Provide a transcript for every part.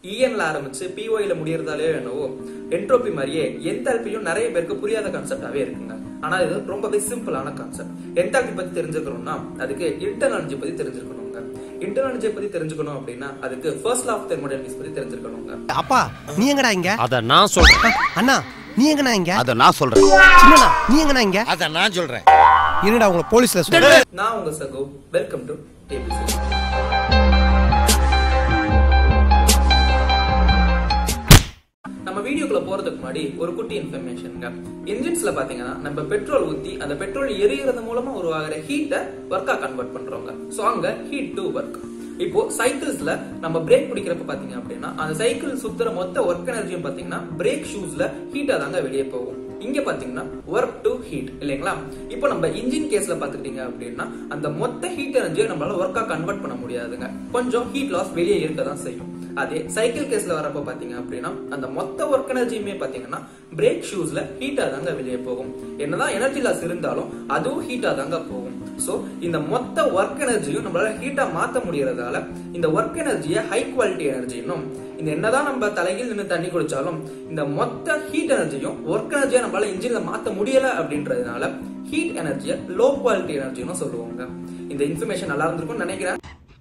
இஎன்ல ஆரம்பிச்சு பிஓயில முடியறதாலே என்னவோ என்ட்ரோபி மாதிரியே என்தால்பியும் நிறைய பேருக்கு புரியாத கான்செப்டாவே இருக்குங்க ஆனா இது ரொம்பவே சிம்பிளான கான்செப்ட் என்தால்பி பத்தி தெரிஞ்சுக்கணும்னா அதுக்கு இன்டர்னல் எனர்ஜி பத்தி தெரிஞ்சுக்கணுங்க இன்டர்னல் எனர்ஜி பத்தி தெரிஞ்சுக்கணும் அப்படின்னா அதுக்கு ஃபர்ஸ்ட் லா ஆஃப் தெர்மோடைனமிக்ஸ் பத்தி தெரிஞ்சுக்கணுங்க அப்பா நீ எங்கடா இங்க அத நான் சொல்றேன் அண்ணா நீ எங்கடா இங்க அத நான் சொல்றேன் சின்னடா நீ எங்கடா இங்க அத நான் சொல்றேன் என்னடா உங்களை போலீஸ்ல சொல்ற நான் உங்க சகோ வெல்கம் டு டேபிள் நம்ம வீடியோக்குள்ள போறதுக்கு முன்னாடி ஒரு குட்டி இன்ஃபர்மேஷனுங்க இன்ஜின்ஸ்ல பாத்தீங்கன்னா நம்ம பெட்ரோல் ஊத்தி அந்த பெட்ரோல் எரியறது மூலமா உருவாகிற ஹீட்டை ஒர்க்கா கன்வெர்ட் பண்றோங்க சோ அங்க ஹீட் டு ஒர்க் இப்போ சைக்கிள்ஸ்ல நம்ம பிரேக் பிடிக்கிறப்ப பாத்தீங்க அப்படின்னா அந்த சைக்கிள் சுத்துற மொத்த ஒர்க் எனர்ஜியும் பாத்தீங்கன்னா பிரேக் ஷூஸ்ல ஹீட்டா தாங்க வெளியே போகும் இங்க பாத்தீங்கன்னா ஒர்க் டு ஹீட் இல்லைங்களா இப்போ நம்ம இன்ஜின் கேஸ்ல பாத்துக்கிட்டீங்க அப்படின்னா அந்த மொத்த ஹீட் எனர்ஜியை நம்மளால ஒர்க்கா கன்வெர்ட் பண்ண முடியாதுங்க கொஞ்சம் ஹீட் லாஸ் வெளியே இருக்க தான் செய்யும் அதே சைக்கிள் கேஸ்ல வரப்ப பாத்தீங்க அப்படின்னா அந்த மொத்த ஒர்க் எனர்ஜியுமே பாத்தீங்கன்னா பிரேக் ஷூஸ்ல ஹீட்டா தாங்க வெளியே போகும் என்னதான் எனர்ஜி லாஸ் இருந்தாலும் அதுவும் ஹீட்டா தாங்க போகும் சோ இந்த மொத்த ஒர்க் எனர்ஜியும் நம்மளால ஹீட்டா மாத்த முடியறதால இந்த ஒர்க் எனர்ஜியை ஹை குவாலிட்டி எனர்ஜினும் இந்த என்னதான் நம்ம தலையில் நின்று தண்ணி குடிச்சாலும் இந்த மொத்த ஹீட் எனர்ஜியும் ஒர்க் எனர்ஜியா நம்மளால இன்ஜின்ல மாத்த முடியல அப்படின்றதுனால ஹீட் எனர்ஜியை லோ குவாலிட்டி எனர்ஜின்னு சொல்லுவாங்க இந்த இன்ஃபர்மேஷன் நல்லா இருந்திருக்கும்னு நினைக்கிறேன்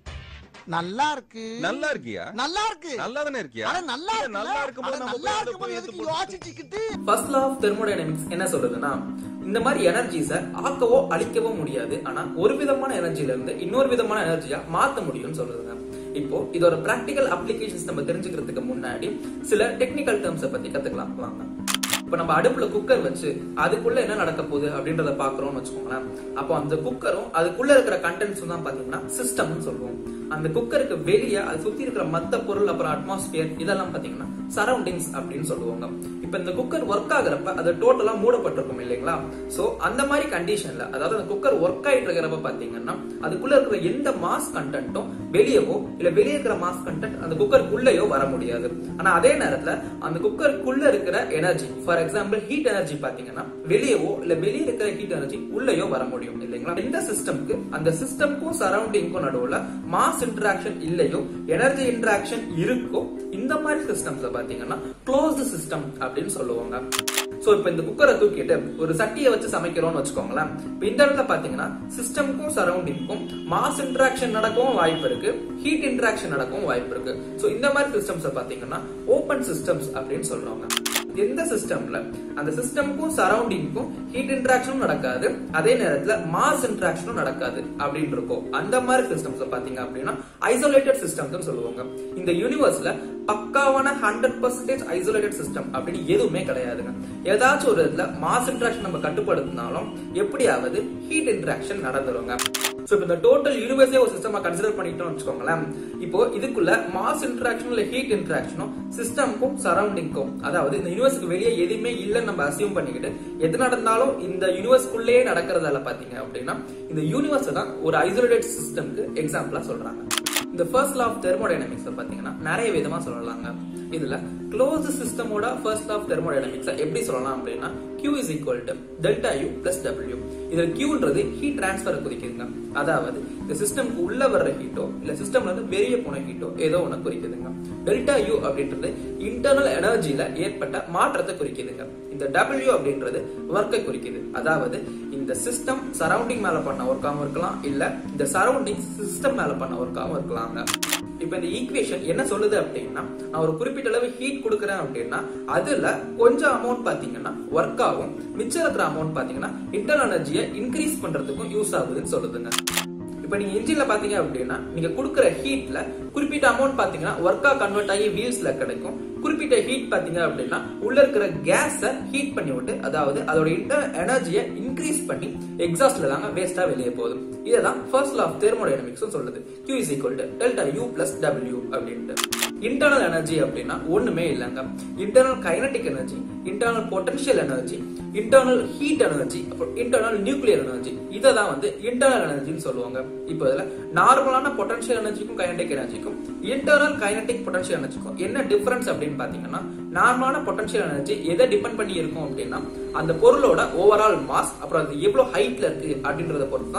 நல்லா இருக்கு நல்லா இருக்கியா நல்லா இருக்கு நல்லா தானே இருக்கியா அட நல்லா இருக்கு நல்லா இருக்கும்போது நம்ம நல்லா போய் அதை இருக்கும்போது போய் எதுக்கு எடுத்து யோசிச்சுக்கிட்டு ஃபர்ஸ்ட் லா ஆஃப் தெர்மோடைனமிக்ஸ் என்ன சொல்லுதுன்னா இந்த மாதிரி எனர்ஜிஸ ஆக்கவோ அழிக்கவோ முடியாது ஆனா ஒரு விதமான எனர்ஜில இருந்து இன்னொரு விதமான எனர்ஜியா மாத்த முடியும்னு சொல்லுதுங்க இப்போ இதோட பிராக்டிகல் அப்ளிகேஷன்ஸ் நம்ம தெரிஞ்சுக்கிறதுக்கு முன்னாடி சில டெக்னிக்கல் டேர்ம்ஸை பத்தி கத்துக்கலாம் வாங்க இப்ப நம்ம அடுப்புல குக்கர் வச்சு அதுக்குள்ள என்ன நடக்க போகுது அப்படின்றத பாக்குறோம்னு வச்சுக்கோங்களேன் அப்போ அந்த குக்கரும் அதுக்குள்ள இருக்கிற கண்டென்ட்ஸும் தான் பாத்தீங்கன்னா சிஸ்டம்னு சொல்லுவோம் அந்த குக்கருக்கு வெளியே அது சுத்தி இருக்கிற மத்த பொருள் அப்புறம் அட்மாஸ்பியர் இதெல்லாம் பாத்தீங்கன்னா சரௌண்டிங்ஸ் அப்படின்னு சொல்லுவாங்க இப்ப இந்த குக்கர் ஒர்க் ஆகுறப்ப அது டோட்டலா மூடப்பட்டிருக்கும் இல்லைங்களா சோ அந்த மாதிரி கண்டிஷன்ல அதாவது அந்த குக்கர் ஒர்க் ஆயிட்டு இருக்கிறப்ப பாத்தீங்கன்னா அதுக்குள்ள இருக்கிற எந்த மாஸ் கண்டென்ட்டும் வெளியவோ இல்ல வெளியே இருக்கிற மாஸ் கண்டென்ட் அந்த குக்கருக்குள்ளேயோ வர முடியாது ஆனா அதே நேரத்துல அந்த குக்கருக்குள்ள இருக்கிற energy for example heat energy பாத்தீங்கன்னா வெளியவோ இல்ல வெளியே இருக்கிற ஹீட் எனர்ஜி உள்ளேயோ வர முடியும் இல்லைங்களா இந்த சிஸ்டம்க்கு அந்த சிஸ்டம்க்கும் சரௌண்டிங்க்கும் நடுவுல மாஸ் இன்டராக்ஷன் இல்லையோ எனர்ஜி இன்டராக்ஷன் இருக்கோ இந்த மாதிரி சிஸ்டம்ஸ்ல பாத்தீங்கன்னா க்ளோஸ்டு சிஸ்டம் அப்படின்னு சொல்லுவாங்க சோ இப்ப இந்த குக்கரை தூக்கிட்டு ஒரு சட்டியை வச்சு சமைக்கிறோம்னு வச்சுக்கோங்களேன் இப்ப இந்த இடத்துல பாத்தீங்கன்னா சிஸ்டம்க்கும் சரௌண்டிங்க்கும் மாஸ் இன்டராக்ஷன் நடக்கவும் வாய்ப்பு இருக்கு ஹீட் இன்டராக்ஷன் நடக்கவும் வாய்ப்பு இருக்கு சோ இந்த மாதிரி சிஸ்டம்ஸ் பாத்தீங்கன்னா ஓபன் சிஸ்டம்ஸ் அப்படின்னு சொல்றாங்க எந்த சிஸ்டம்ல அந்த சிஸ்டம்க்கும் சரௌண்டிங்க்கும் ஹீட் இன்டராக்ஷனும் நடக்காது அதே நேரத்துல மாஸ் இன்டராக்ஷனும் நடக்காது அப்படின்னு இருக்கும் அந்த மாதிரி சிஸ்டம்ஸ் பாத்தீங்க அப்படின்னா ஐசோலேட்டட் சிஸ்டம்ஸ் சொல்லுவாங்க இந்த யூனிவர்ஸ்ல பக்காவான ஹண்ட்ரட் பர்சன்டேஜ் ஐசோலேட்டட் சிஸ்டம் அப்படின்னு எதுவுமே கிடையாதுங்க ஏதாச்சும் ஒரு இதுல மாஸ் இன்டராக்ஷன் நம்ம கட்டுப்படுத்தினாலும் எப்படியாவது ஹீட் இன்டராக்ஷன் நடந்துருங்க சோ இப்போ இந்த டோட்டல் யூனிவர்ஸே ஒரு சிஸ்டமா கன்சிடர் பண்ணிட்டோம்னு வச்சுக்கோங்களேன் இப்போ இதுக்குள்ள மாஸ் இன்டராக்ஷன் இல்ல ஹீட் இன்டராக்ஷனும் சிஸ்டம்க்கும் சரௌண்டிங்க்கும் அதாவது இந்த யூனிவர்ஸ்க்கு வெளியே எதுவுமே இல்லைன்னு நம்ம அசியூம் பண்ணிக்கிட்டு எது நடந்தாலும் இந்த யூனிவர்ஸ்க்குள்ளேயே நடக்கிறதால பாத்தீங்க அப்படின்னா இந்த யூனிவர்ஸ் தான் ஒரு ஐசோலேட்டட் சிஸ்டம்க்கு எக்ஸாம்பிளா சொல்றாங்க இந்த ஃபர்ஸ்ட் லா ஆஃப் தெர்மோடைனமிக்ஸ் பாத்தீங்கன்னா நிறைய விதமா சொல்லலாங்க இதுல க்ளோஸ் சிஸ்டமோட ஃபர்ஸ்ட் லா ஆஃப் தெர்மோடைனமிக்ஸ் எப்படி சொல்லலாம் அப்படின்னா Q is equal to delta U plus W இதுல Qன்றது ஹீட் டிரான்ஸ்ஃபர் குறிக்குதுங்க அதாவது இந்த சிஸ்டம்க்கு உள்ள வர்ற ஹீட்டோ இல்ல சிஸ்டம்ல இருந்து வெளியே போன ஹீட்டோ ஏதோ ஒண்ணு குறிக்குதுங்க டெல்டா U அப்படின்றது இன்டர்னல் எனர்ஜில ஏற்பட்ட மாற்றத்தை குறிக்குதுங்க இந்த W அப்படின்றது ஒர்க்கை குறிக்குது அதாவது இந்த சிஸ்டம் சரௌண்டிங் மேல பண்ண ஒர்க்காகவும் இருக்கலாம் இல்ல இந்த சரௌண்டிங் சிஸ்டம் மேல பண்ண ஒர்க்காகவும் இருக்கலாங்க இப்ப இந்த ஈக்குவேஷன் என்ன சொல்லுது அப்படின்னா நான் ஒரு குறிப்பிட்ட அளவு ஹீட் கொடுக்குறேன் அப்படின்னா அதுல கொஞ்சம் அமௌண்ட் பாத்தீங்கன்னா ஒர்க் ஆகும் மிச்சம் இருக்கிற அமௌண்ட் பாத்தீங்கன்னா இன்டர்னல் எனர்ஜியை இன்க்ரீஸ் பண்றதுக்கும் யூஸ் ஆகுதுன்னு சொல்லுதுங்க இப்ப நீங்க இன்ஜின்ல பாத்தீங்க அப்படின்னா நீங்க கொடுக்குற ஹீட்ல குறிப்பிட்ட அமௌண்ட் பாத்தீங்கன்னா ஒர்க்கா கன்வெர்ட் ஆகி வீல்ஸ்ல கிடைக்கும் குறிப்பிட்ட ஹீட் பாத்தீங்க அப்படின்னா உள்ள இருக்கிற கேஸ ஹீட் பண்ணி விட்டு அதாவது அதோட இன்டர் எனர்ஜியை இன்க்ரீஸ் பண்ணி எக்ஸாஸ்ட்ல தாங்க வேஸ்டா வெளியே போகுது இதுதான் ஃபர்ஸ்ட் லா ஆஃப் தெர்மோடைனமிக்ஸ் சொல்லுது Q is equal to delta U plus W அப்படின்ட்டு இன்டர்னல் எனர்ஜி அப்படின்னா ஒண்ணுமே இல்லைங்க internal kinetic energy internal potential energy internal heat energy அப்புறம் இன்டர்னல் நியூக்ளியர் எனர்ஜி இதை தான் வந்து இன்டர்னல் எனர்ஜின்னு சொல்லுவாங்க இப்போ இதுல நார்மலான பொட்டன்ஷியல் எனர்ஜிக்கும் கைனடிக் எனர்ஜிக்கும் இன்டர்னல் கைனடிக் பொட்டன்ஷியல் எனர்ஜிக்கும் என்ன டிஃபரன்ஸ் அப்படின்னு பாத்தீங்கன்னா நார்மலான பொட்டன்ஷியல் எனர்ஜி எதை டிபெண்ட் பண்ணி இருக்கும் அப்படின்னா அந்த பொருளோட ஓவரால் மாஸ் அப்புறம் அது எவ்வளவு ஹைட்ல இருக்கு அப்படின்றத பொறுத்து தான்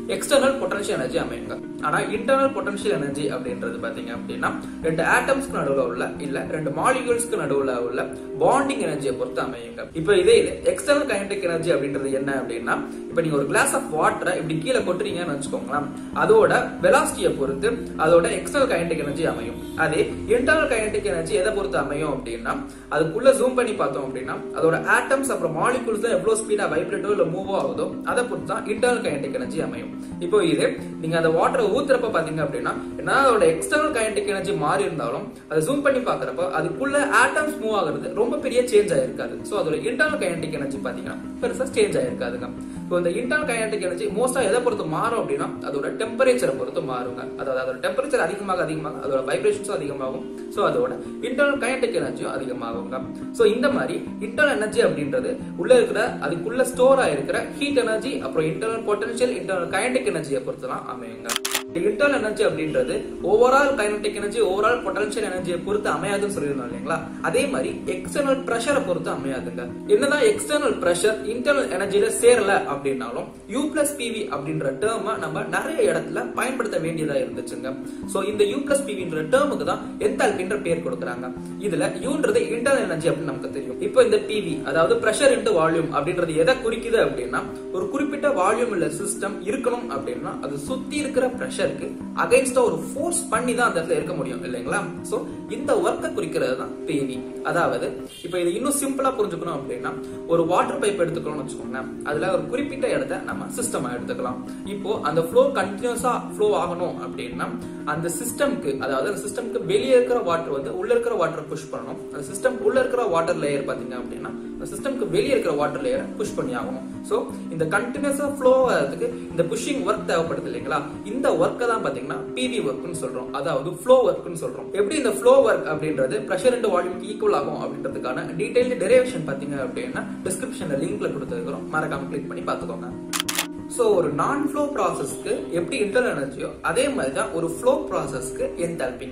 எக்ஸ்டர்னல் பொட்டன்ஷியல் எனர்ஜி அமையுங்க ஆனா இன்டர்னல் பொட்டன்ஷியல் எனர்ஜி அப்படின்றது பாத்தீங்க அப்படின்னா ரெண்டு ஆட்டம்ஸ்க்கு நடுவுல உள்ள இல்ல ரெண்டு மாலிகூல்ஸ்க்கு நடுவுல உள்ள பாண்டிங் எனர்ஜியை பொறுத்து அமையுங்க இப்போ இதே இது எக்ஸ்டர்னல் கைனடிக் எனர்ஜி அப்படின்றது என்ன அப்படின்னா இப்போ நீங்க ஒரு கிளாஸ் ஆஃப் வாட்டரை இப்படி கீழே கொட்டுறீங்கன்னு வச்சுக்கோங்களேன் அதோட வெலாசிட்டியை பொறுத்து அதோட எக்ஸ்டர்னல் கைனடிக் எனர்ஜி அமையும் அதே இன்டர்னல் கைனடிக் எனர்ஜி எதை பொறுத்து அமையும் அப்படின்னா அதுக்குள்ள ஜூம் பண்ணி பார்த்தோம் அப்படின்னா அதோட ஆட்டம்ஸ் அப்புறம் மாலிகூல்ஸ் தான் எவ்வளவு ஸ்பீடா வைப்ரேட்டோ இல்ல மூவ் ஆகுதோ அதை பொறுத்து தான் இன்டர்னல் கைனடிக் எனர்ஜி அமையும் இப்போ இது நீங்க அந்த வாட்டரை ஊத்துறப்ப பாத்தீங்க அப்படின்னா என்ன அதோட எக்ஸ்டர்னல் கைனடிக் எனர்ஜி மாறி இருந்தாலும் அதை ஜூம் பண்ணி பாக்குறப்ப அதுக்குள்ள ஆட்டம்ஸ் மூவ் ஆகுறது ரொம்ப பெரிய சேஞ்ச் ஆயிருக்காது சோ அதோட இன்டர்னல் கைனடிக் எனர்ஜி பாத்தீங்கன்னா பெருசா சேஞ்ச் ஆயிருக்காதுங்க இப்போ இந்த இன்டர்னல் கைனடிக் எனர்ஜி மோஸ்டா எதை பொறுத்து மாறும் அப்படின்னா அதோட டெம்பரேச்சரை பொறுத்து மாறுங்க அதாவது அதோட டெம்பரேச்சர் அதிகமாக அதிகமாக அதோட வைப்ரேஷன்ஸும் அதிகமாகும் சோ அதோட இன்டர்னல் கைனடிக் எனர்ஜியும் அதிகமாகுங்க சோ இந்த மாதிரி இன்டர்னல் எனர்ஜி அப்படின்றது உள்ள இருக்கிற அதுக்குள்ள ஸ்டோர் ஆயிருக்கிற ஹீட் எனர்ஜி அப்புறம் இன்டர்னல் பொட்டன்ஷியல் இன்டர்னல் கைனடிக் எனர்ஜியை பொறுத்து தான் அமையுங்க இன்டர்னல் எனர்ஜி அப்படின்றது overall kinetic energy overall potential எனர்ஜியை பொறுத்து அமையாதுன்னு சொல்லியிருந்தோம் இல்லைங்களா அதே மாதிரி எக்ஸ்டர்னல் பிரஷரை பொறுத்து அமையாதுங்க என்னதான் எக்ஸ்டர்னல் பிரஷர் இன்டர்னல் எனர்ஜியில சேரல அப்படின்னாலும் யூ பிளஸ் பிவி அப்படின்ற டேர்மை நம்ம நிறைய இடத்துல பயன்படுத்த வேண்டியதா இருந்துச்சுங்க சோ இந்த யூ பிளஸ் பிவின்ற டேர்முக்கு தான் என்தால்பின்ற பேர் கொடுக்குறாங்க இதுல யூன்றது இன்டர்னல் எனர்ஜி அப்படின்னு நமக்கு தெரியும் இப்போ இந்த பிவி அதாவது பிரஷர் இன்டு வால்யூம் அப்படின்றது எதை குறிக்குது அப்படின்னா ஒரு குறிப்பிட்ட வால்யூம் உள்ள சிஸ்டம் இருக்கணும் அப்படின்னா அது சுத்தி இருக்கிற பிரஷருக்கு அகைன்ஸ்டா ஒரு ஃபோர்ஸ் பண்ணி தான் அந்த இடத்துல இருக்க முடியும் இல்லைங்களா சோ இந்த ஒர்க்கை குறிக்கிறது தான் பிவி அதாவது இப்போ இது இன்னும் சிம்பிளா புரிஞ்சுக்கணும் அப்படின்னா ஒரு வாட்டர் பைப் எடுத்துக்கணும்னு வச்சுக்கோங்களேன் அதுல ஒரு குறிப்பிட்ட இடத்த நம்ம சிஸ்டமா எடுத்துக்கலாம் இப்போ அந்த ஃப்ளோ கண்டினியூஸா ஃப்ளோ ஆகணும் அப்படின்னா அந்த சிஸ்டம்க்கு அதாவது அந்த சிஸ்டம்க்கு வெளியே இருக்கிற வாட்டர் வந்து உள்ள இருக்கிற வாட்டர் புஷ் பண்ணணும் அந்த சிஸ்டம் உள்ள இருக்கிற வாட்டர் லேயர் பாத்தீங்க அப்படின்னா அந்த சிஸ்டம்க்கு வெளியே இருக்கிற வாட்டர் லேயரை புஷ் பண்ணி ஆகணும் சோ இந்த கண்டினியூஸா ஃப்ளோ ஆகிறதுக்கு இந்த புஷிங் ஒர்க் தேவைப்படுது இல்லைங்களா இந்த ஒர்க்கை தான் பாத்தீங்கன்னா பிவி ஒர்க்னு சொல்றோம் அதாவது ஃப்ளோ ஒர்க்னு சொல்றோம் எப்படி இந்த ஃப்ளோ ஒர்க் அப்படின்றது பிரஷர் அண்ட் வால்யூம்க்கு ஈக்குவல் ஆகும் அப்படின்றதுக்கான டீடைல்டு டெரிவேஷன் பாத்தீங்க அப்படின்னா டிஸ்கிரிப்ஷன்ல லிங்க்ல கொடுத்துருக்கோம் மறக்காம கிளிக் பண்ணி பாத்துக்கோங்க சோ ஒரு நான் ஃப்ளோ ப்ராசஸ்க்கு எப்படி இன்டர்னல் எனர்ஜியோ அதே மாதிரி தான் ஒரு ஃப்ளோ ப்ராசஸ்க்கு என்தால்பிங்க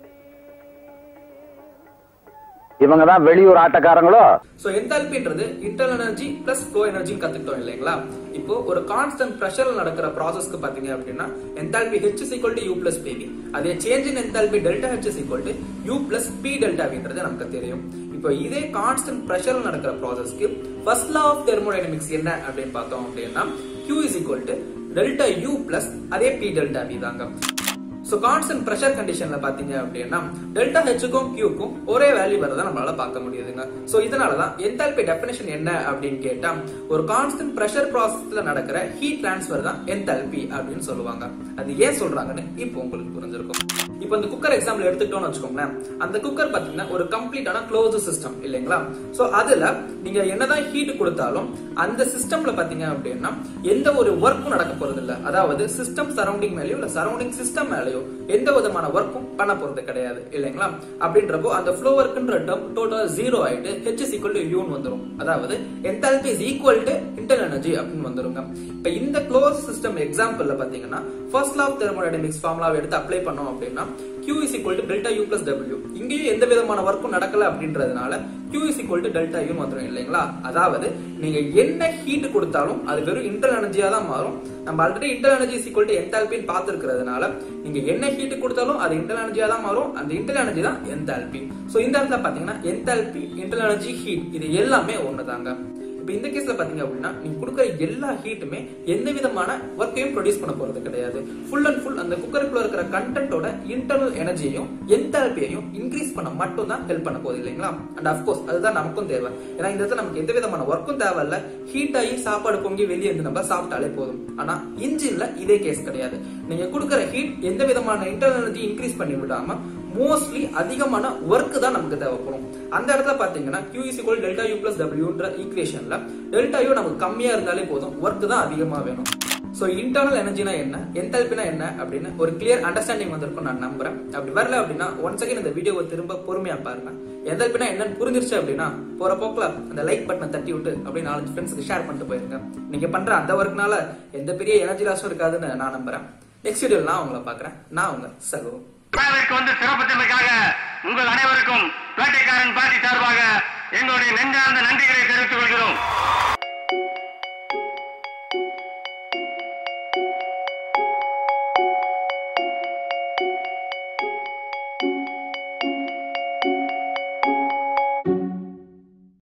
இவங்க தான் வெளியூர் ஆட்டக்காரங்களோ சோ என்தால்பின்றது internal energy plus flow energy கத்துக்கிட்டோம் இல்லைங்களா இப்போ ஒரு கான்ஸ்டன்ட் பிரஷர்ல நடக்கிற ப்ராசஸ்க்கு பாத்தீங்க அப்படின்னா enthalpy H is equal to U plus PV அதே change in enthalpy delta H is equal to U plus P டெல்டாவின்றது நமக்கு தெரியும் இப்போ இதே கான்ஸ்டன்ட் பிரஷர்ல நடக்கிற ப்ராசஸ்க்கு ஃபர்ஸ்ட் லா ஆஃப் தெர்மோடைனமிக்ஸ் என்ன அப்படின்னு பார்த்தோம் அப்படின்னா Q is equal to delta U plus அதே பி டெல்டா வி தாங்க சோ கான்ஸ்டன்ட் பிரஷர் கண்டிஷன்ல பாத்தீங்க அப்படின்னா டெல்டா ஹெச்சுக்கும் கியூக்கும் ஒரே வேல்யூ வரதை நம்மளால பார்க்க முடியுதுங்க சோ இதனாலதான் என்தால்பி டெபினேஷன் என்ன அப்படின்னு கேட்டா ஒரு கான்ஸ்டன்ட் பிரஷர் ப்ராசஸ்ல நடக்கிற ஹீட் டிரான்ஸ்ஃபர் தான் என்தால்பி அப்படின்னு சொல்லுவாங்க அது ஏன் சொல்றாங்கன்னு இப்போ உங்களுக்கு புரிஞ்சிருக்கும் இப்போ இந்த குக்கர் எக்ஸாம்பிள் எடுத்துக்கிட்டோம்னு வச்சுக்கோங்களேன் அந்த குக்கர் பாத்தீங்கன்னா ஒரு கம்ப்ளீட்டான க்ளோஸ் சிஸ்டம் இல்லைங்களா சோ அதுல நீங்க என்னதான் ஹீட் கொடுத்தாலும் அந்த சிஸ்டம்ல பாத்தீங்க அப்படின்னா எந்த ஒரு ஒர்க்கும் நடக்க போறது இல்ல அதாவது சிஸ்டம் சரௌண்டிங் மேலயோ இல்ல சரௌண்டிங் சிஸ்டம் மேலயோ எந்த விதமான ஒர்க்கும் பண்ண போறது கிடையாது இல்லைங்களா அப்படின்றப்போ அந்த ஃப்ளோ ஒர்க்ன்ற டேர்ம் டோட்டல் ஜீரோ ஆயிட்டு ஹெச் இஸ் ஈக்குவல் டு யூன் வந்துரும் அதாவது enthalpy is equal to internal energy அப்படின்னு வந்துருங்க இப்ப இந்த க்ளோஸ் சிஸ்டம் எக்ஸாம்பிள்ல பாத்தீங்கன்னா ஃபர்ஸ்ட் லா ஆஃப் தெர்மோடைனமிக்ஸ் ஃபார்முலாவை எடுத்து அப்ளை பண்ணோம் அப்படின்னா Q is equal to delta U plus W இங்கேயும் எந்த விதமான ஒர்க்கும் நடக்கல அப்படின்றதுனால Q is equal to delta U வந்துரும் இல்லைங்களா அதாவது நீங்க என்ன ஹீட் கொடுத்தாலும் அது வெறும் இன்டர்னல் எனர்ஜியா தான் மாறும் நம்ம already internal energy is equal to என்தால்பின்னு பார்த்திருக்கிறதுனால நீங்க என்ன ஹீட் கொடுத்தாலும் அது இன்டர்னல் எனர்ஜியா தான் மாறும் அந்த இன்டர்னல் எனர்ஜி தான் என்தால்பி சோ இந்த இடத்துல பாத்தீங்கன்னா என்தால்பி இன்டர்னல் எனர்ஜி ஹீட் இது எல்லாமே ஒண்ணுதாங்க இப்போ இந்த கேஸ்ல பாத்தீங்க அப்படின்னா நீங்க கொடுக்குற எல்லா ஹீட்டுமே எந்த விதமான ஒர்க்கையும் ப்ரொடியூஸ் பண்ண போறது கிடையாது ஃபுல் அண்ட் ஃபுல் அந்த குக்கருக்குள்ள இருக்கிற கண்டென்ட்டோட இன்டர்னல் எனர்ஜியையும் என்தால்பியையும் இன்க்ரீஸ் பண்ண மட்டும் தான் ஹெல்ப் பண்ண போகுது இல்லைங்களா அண்ட் அஃப்கோர்ஸ் அதுதான் நமக்கும் தேவை ஏன்னா இந்த இடத்துல நமக்கு எந்த விதமான ஒர்க்கும் தேவையில்ல ஹீட் ஆகி சாப்பாடு பொங்கி வெளியே இருந்து நம்ம சாப்பிட்டாலே போதும் ஆனா இன்ஜின்ல இதே கேஸ் கிடையாது நீங்க கொடுக்குற ஹீட் எந்த விதமான இன்டர்னல் எனர்ஜி இன்க்ரீஸ் பண்ணி விடாம மோஸ்ட்லி அதிகமான ஒர்க் தான் நமக்கு தேவைப்படும் அந்த இடத்துல பாத்தீங்கன்னா Q is equal டெல்டா யூ பிளஸ் டபிள்யூன்ற ஈக்குவேஷன்ல டெல்டா யூ நமக்கு கம்மியா இருந்தாலே போதும் ஒர்க் தான் அதிகமா வேணும் சோ இன்டர்னல் எனர்ஜினா என்ன என்தால்பினா என்ன அப்படின்னு ஒரு கிளியர் அண்டர்ஸ்டாண்டிங் வந்திருக்கும் நான் நம்புறேன் அப்படி வரல அப்படின்னா ஒன் செகண்ட் இந்த வீடியோவை திரும்ப பொறுமையா பாருங்க என்தால்பினா என்னன்னு புரிஞ்சிருச்சு அப்படின்னா போற போக்குல அந்த லைக் பட்டனை தட்டி விட்டு அப்படியே நாலஞ்சு ஃப்ரெண்ட்ஸ்க்கு ஷேர் பண்ணிட்டு போயிருங்க நீங்க பண்ற அந்த ஒர்க்னால எந்த பெரிய எனர்ஜி லாஸும் இருக்காதுன்னு நான் நம்புறேன் நெக்ஸ்ட் வீடியோல நான் உங்களை பாக்குறேன் நான் உங்க சகோ விழாவிற்கு வந்து சிறப்பித்தமைக்காக உங்கள் அனைவருக்கும் பேட்டைக்காரன் பாட்டி சார்பாக எங்களுடைய நெஞ்சார்ந்த நன்றிகளை தெரிவித்துக் கொள்கிறோம்